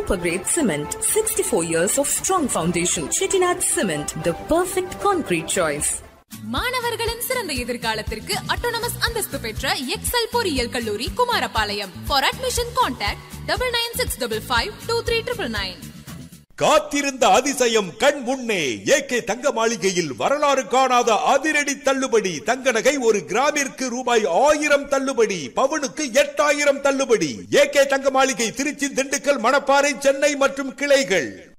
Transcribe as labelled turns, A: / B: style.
A: super great cement, 64 years of strong foundation. Chettinad Cement, the perfect concrete choice.
B: மாணவர்களின் சிறந்த எதிர்காலத்திற்கு autonomous அந்தஸ்து பெற்ற எக்ஸல் பொறியியல் கல்லூரி Kumarapalayam for admission contact double nine six double five two three triple nine
C: காத்திருந்த அதிசயம் கண் முன்னே ஏகே தங்க மாளிகையில் வரலாறு காணாத அதிரடி தள்ளுபடி தங்க நகை ஒரு கிராமிற்கு ரூபாய் ஆயிரம் தள்ளுபடி பவுனுக்கு எட்டாயிரம் தள்ளுபடி ஏகே தங்க மாளிகை திருச்சி திண்டுக்கல் மணப்பாறை சென்னை மற்றும் கிளைகள்